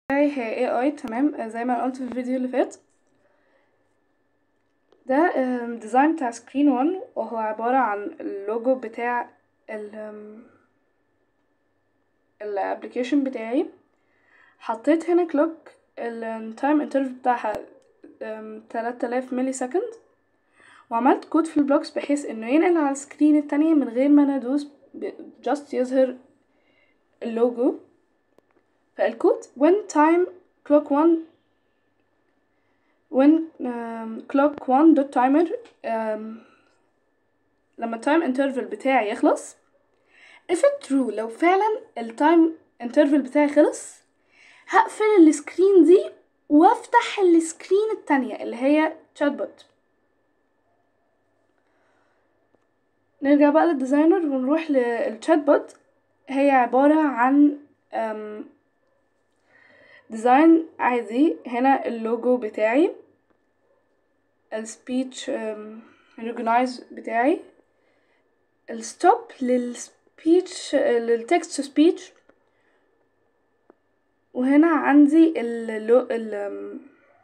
بتاعي هي AI تمام زي ما أنا قلت في الفيديو اللي فات ده ديزاين بتاع سكرين 1 وهو عبارة عن اللوجو بتاع ال الابلكيشن بتاعي حطيت هنا كلوك التايم انترفال بتاعها تلات آلاف ملي سكند وعملت كود في البلوكس بحيث انه ينقل على السكرين التانية من غير ما انا ادوس جاست يظهر اللوجو فالكود when time clock 1 when um, clock 1 dot timer um, لما التايم انترفال بتاعي يخلص if it true لو فعلا التايم انترفال بتاعي خلص هقفل السكرين دي وافتح السكرين التانية اللي هي chat bot نرجع بقى للديزاينر ونروح للشات بوت هي عبارة عن ديزاين عادي هنا اللوجو بتاعي السبيتش ريكوجنايز بتاعي الستوب للسبيتش للتكست سبيتش وهنا عندي اللو ال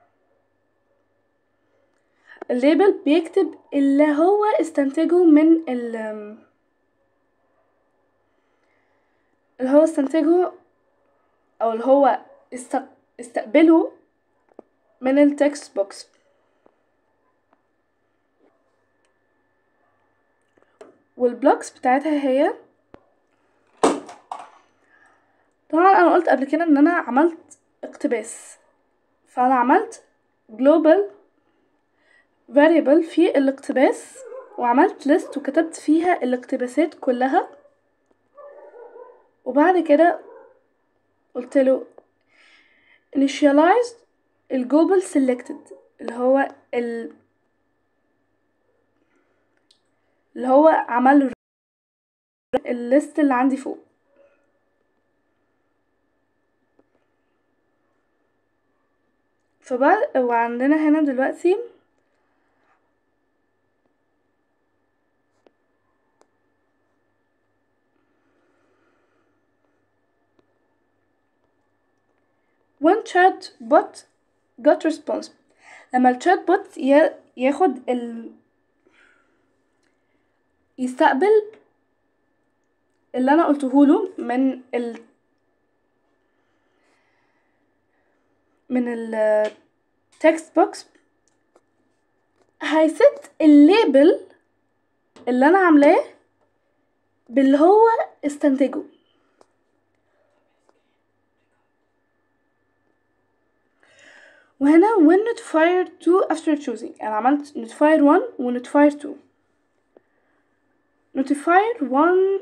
الليبل بيكتب اللي هو استنتجه من ال اللي هو استنتجه او اللي هو است... استقبله من التكست بوكس والبلوكس بتاعتها هي طبعا انا قلت قبل كده ان انا عملت اقتباس فانا عملت global variable في الاقتباس وعملت list وكتبت فيها الاقتباسات كلها وبعد كده قلت له initialize الجوبل selected اللي هو ال اللي هو عمل الليست اللي عندي فوق فبعد وعندنا هنا دلوقتي when chat bot got response لما الشات بوت ياخد ال يستقبل اللي انا قلته له من ال من ال text box هيست الليبل اللي انا عاملاه باللي هو استنتجه وهنا when notifier 2 after choosing انا عملت notifier 1 و notifier 2 notifier 1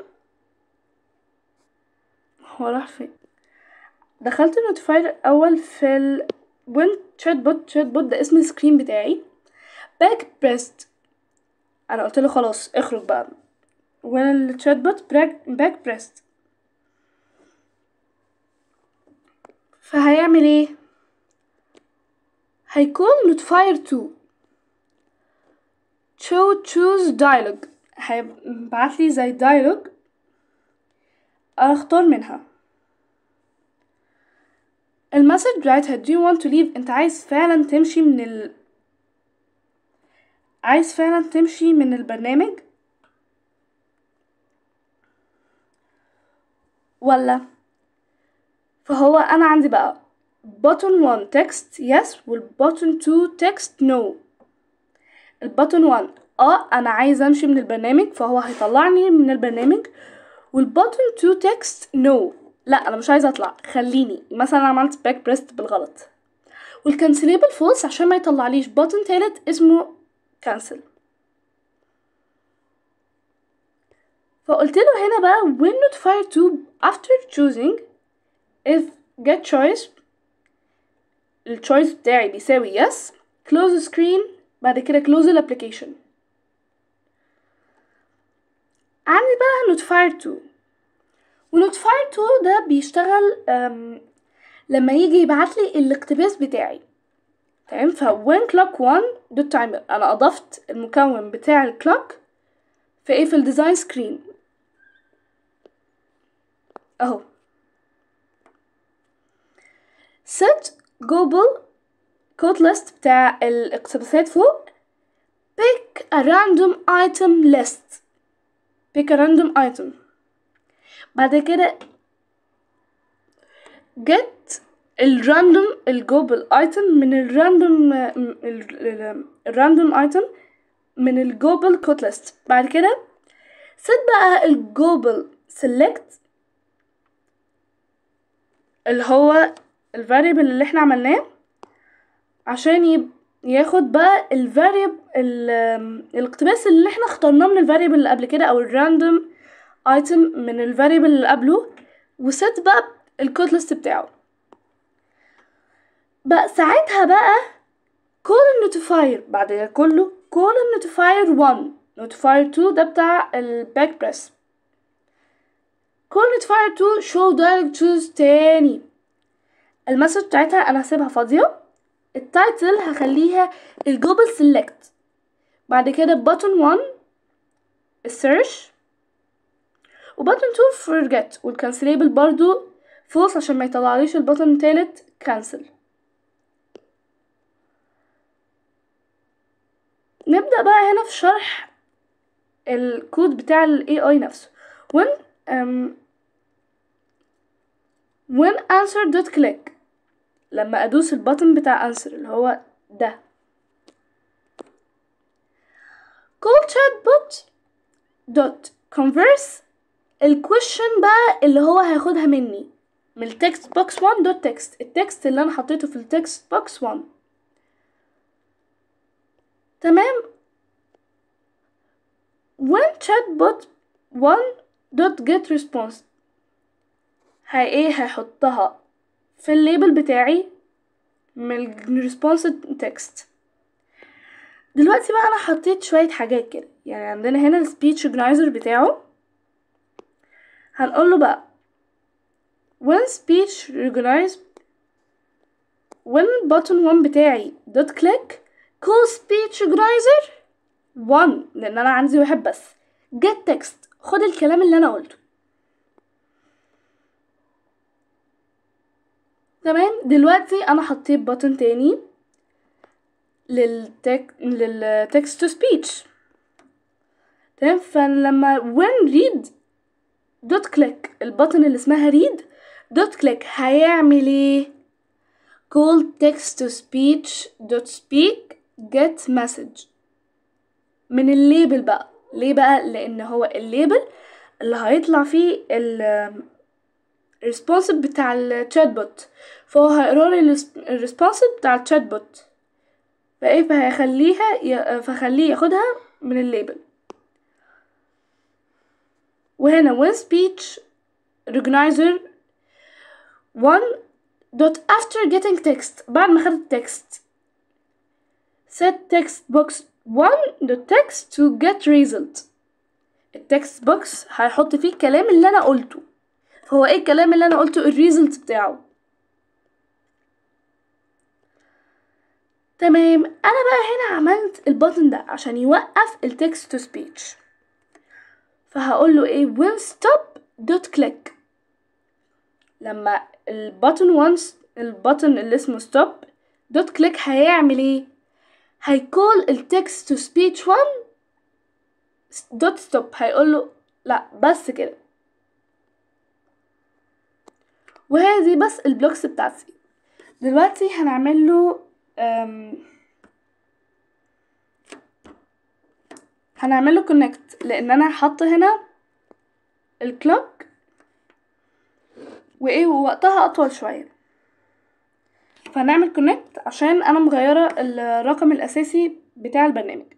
هو راح فين دخلت notifier الاول في ال when chat bot chat bot ده اسم السكرين بتاعي back pressed انا قلت له خلاص اخرج بقى when ال chat bot back pressed فهيعمل ايه هيكون notifier 2 show choose dialog هيبعتلي زي dialog انا اختار منها المسج بتاعتها do you want to leave انت عايز فعلا تمشي من ال عايز فعلا تمشي من البرنامج ولا فهو انا عندي بقى button 1 text yes والbutton 2 text no البutton 1 اه انا عايز امشي من البرنامج فهو هيطلعني من البرنامج والبutton 2 text no لا انا مش عايزه اطلع خليني مثلا انا عملت باك بريست بالغلط والكنسليبل فولس عشان ما يطلعليش بutton تالت اسمه cancel فقلت له هنا بقى when notifier 2 after choosing if get choice التشويس بتاعي بيساوي yes close screen بعد كده close الابليكيشن عندي بقى notifier 2 ونوتيفاير 2 ده بيشتغل لما يجي يبعت لي الاقتباس بتاعي تمام ف when clock 1 دوت تايمر انا اضفت المكون بتاع الكلوك في ايه في الديزاين سكرين اهو set جوجل كود ليست بتاع الاقتباسات فوق pick a random item list pick a random item بعد كده get الراندوم الجوبل ايتم من الراندوم الراندوم ايتم من الجوبل كود ليست بعد كده set بقى الجوبل select اللي هو الفاريبل اللي احنا عملناه عشان يب... ياخد بقى الفاريبل الاقتباس اللي احنا اخترناه من الفاريبل اللي قبل كده او الراندوم ايتم من الفاريبل اللي قبله وست بقى الكود ليست بتاعه بقى ساعتها بقى call النوتيفاير بعد ده كله call النوتيفاير 1 نوتيفاير 2 ده بتاع الباك بريس call نوتيفاير 2 show direct choose تاني المسج بتاعتها انا هسيبها فاضية التايتل هخليها الجوبل سيلكت بعد كده بutton 1 السيرش وبutton 2 forget والكانسليبل برضو فولس عشان ما يطلعليش البطن التالت كانسل نبدأ بقى هنا في شرح الكود بتاع ال AI نفسه when um, when answer dot click لما ادوس البطن بتاع answer اللي هو ده call chatbot dot converse الكويشن بقى اللي هو هياخدها مني من التكست بوكس 1 دوت تكست التكست اللي انا حطيته في التكست بوكس 1 تمام when chatbot 1 dot get response هي ايه هيحطها في الليبل بتاعي من الريسبونس تكست دلوقتي بقى انا حطيت شويه حاجات كده يعني عندنا هنا السبيتش اورجنايزر بتاعه هنقول له بقى when speech recognized when button 1 بتاعي dot click call speech organizer 1 لان انا عندي واحد بس get text خد الكلام اللي انا قلته تمام دلوقتي انا حطيت بutton تاني للتك للتكست تو سبيتش تمام فلما when read دوت كليك البطن اللي اسمها read دوت كليك هيعمل ايه call text to speech dot speak get message من الليبل بقى ليه بقى لان هو الليبل اللي هيطلع فيه ال responsive بتاع الشات بوت فهو هيقرا لي الريسبونسيف بتاع الشات بوت فايه فهيخليها ي... فخليه ياخدها من الليبل وهنا when speech recognizer 1 dot after getting text بعد ما خدت text set text box 1 dot text to get result التكست بوكس هيحط فيه الكلام اللي انا قلته فهو ايه الكلام اللي انا قلته الريزلت بتاعه تمام انا بقى هنا عملت البutton ده عشان يوقف التكست تو سبيتش فهقول له ايه will stop dot click لما البutton once البutton اللي اسمه stop dot click هيعمل ايه هيكول التكست تو سبيتش 1 دوت ستوب هيقول له لا بس كده وهذه بس البلوكس بتاعتي دلوقتي هنعمل له هنعمل له كونكت لان انا حاطه هنا الكلوك وايه ووقتها اطول شويه فنعمل كونكت عشان انا مغيره الرقم الاساسي بتاع البرنامج